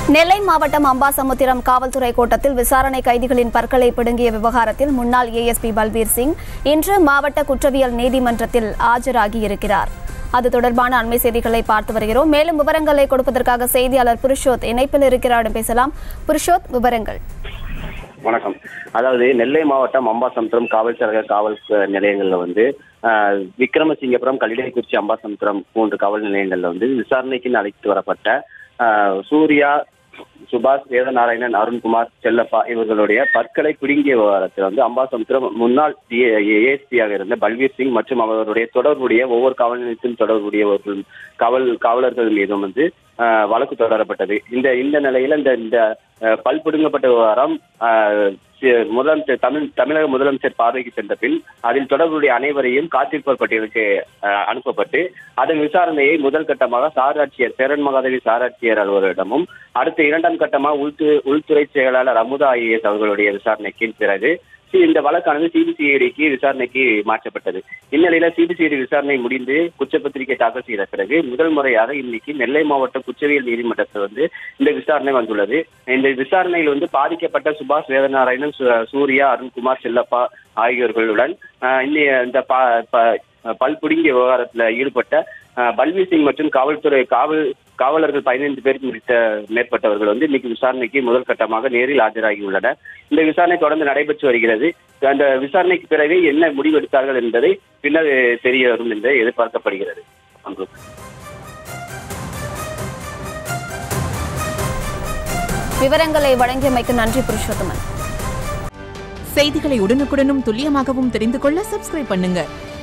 நெல்லை மாவட்டம் அம்பாசமுத்திரம் காவல்துறை கோட்டத்தில் விசாரணை கைதிகளின் பற்களை பிடுங்கிய விவகாரத்தில் முன்னாள் ஏஎஸ்பி பல்பீர் சிங் இன்று மாவட்ட குற்றவியல் நீதிமன்றத்தில் ஆஜராகி இருக்கிறார் அது தொடர்பான அண்மை செய்திகளை பார்த்து வருகிறோம் மேலும் விவரங்களை கொடுப்பதற்காக செய்தியாளர் புருஷோத் இணைப்பில் இருக்கிறார் பேசலாம் புருஷோத் விவரங்கள் வணக்கம் அதாவது நெல்லை மாவட்டம் அம்பாசமுத்திரம் காவல் சரக காவல் அஹ், நிலையங்கள்ல வந்து அஹ், விக்ரமசிங்கபுரம் கல்லிடைக்குறிச்சி அம்பாசமுத்திரம் மூன்று காவல் நிலையங்கள்ல வந்து விசாரணைக்கு அழைத்து வரப்பட்ட அஹ், சூர்யா சுபாஷ் வேதநாராயணன் அருண்குமார் செல்லப்பா இவர்களுடைய பற்களை பிடுங்கிய விவகாரத்தில் வந்து அம்பாசமுத்திரம் முன்னாள் ஏஎஸ்பியாக இருந்த பல்வீர் சிங் மற்றும் அவருடைய தொடர்புடைய ஒவ்வொரு காவல் நிலையத்திலும் தொடர்புடையவர்கள் காவல் காவலர்கள் மீதும் வந்து அஹ், வழக்கு தொடரப்பட்டது இந்த இந்த நிலையில இந்த இந்த அஹ், பல் பிடுங்கப்பட்ட விவகாரம் அஹ், சி- முதலமைச்சர் தமிழ் தமிழக முதலமைச்சர் பார்வைக்கு சென்ற பின் அதில் தொடர்புடைய அனைவரையும் காத்திருப்போர் பட்டியலுக்கு அஹ், அனுப்பப்பட்டு அதன் விசாரணையை முதல் கட்டமாக சாராட்சியர் சேரன் மகாதேவி சாராட்சியர் அலுவலரிடமும் அடுத்த இரண்டாம் கட்டமாக உள்து உள்துறை செயலாளர் அமுதா ஐஏஎஸ் அவர்களுடைய விசாரணைக்கு பிறகு சி- இந்த வழக்கானது சிபிசிஐடிக்கு விசாரணைக்கு மாற்றப்பட்டது இந்நிலையில சிபிசிஐடி விசாரணை முடிந்து குற்றப்பத்திரிகை தாக்கல் செய்த பிறகு முதல் முறையாக இன்னைக்கு நெல்லை மாவட்ட குற்றவியல் நீதிமன்றத்தில் வந்து இந்த விசாரணை வந்துள்ளது இந்த விசாரணையில் வந்து பாதிக்கப்பட்ட சுபாஷ் வேதநாராயணன் சு- சூர்யா அருண்குமார் செல்லப்பா ஆகியோர்களுடன் ஆஹ், இன்னி- இந்த ப- ப- பல் பிடுங்கிய விவகாரத்தில் ஈடுபட்ட ஆஹ், பல்வீர் சிங் மற்றும் காவல்துறை காவல் காவலர்கள் பதினைந்து பேருக்கு முடித்த மேற்பட்டவர்கள் வந்து இன்னைக்கு விசாரணைக்கு முதல் கட்டமாக நேரில் ஆஜராகி உள்ளனர் இந்த விசாரணை தொடர்ந்து நடைபெற்று வருகிறது அந்த விசாரணைக்கு பிறகு என்ன முடிவெடுத்தார்கள் என்பதை பின்னர் தெரிய வரும் என்று எதிர்பார்க்கப்படுகிறது அங்கு விவரங்களை வழங்கியமைக்கு நன்றி புருஷோத்தமன் செய்திகளை உடனுக்குடனும் துல்லியமாகவும் தெரிந்து கொள்ள சப்ஸ்கிரைப் பண்ணுங்க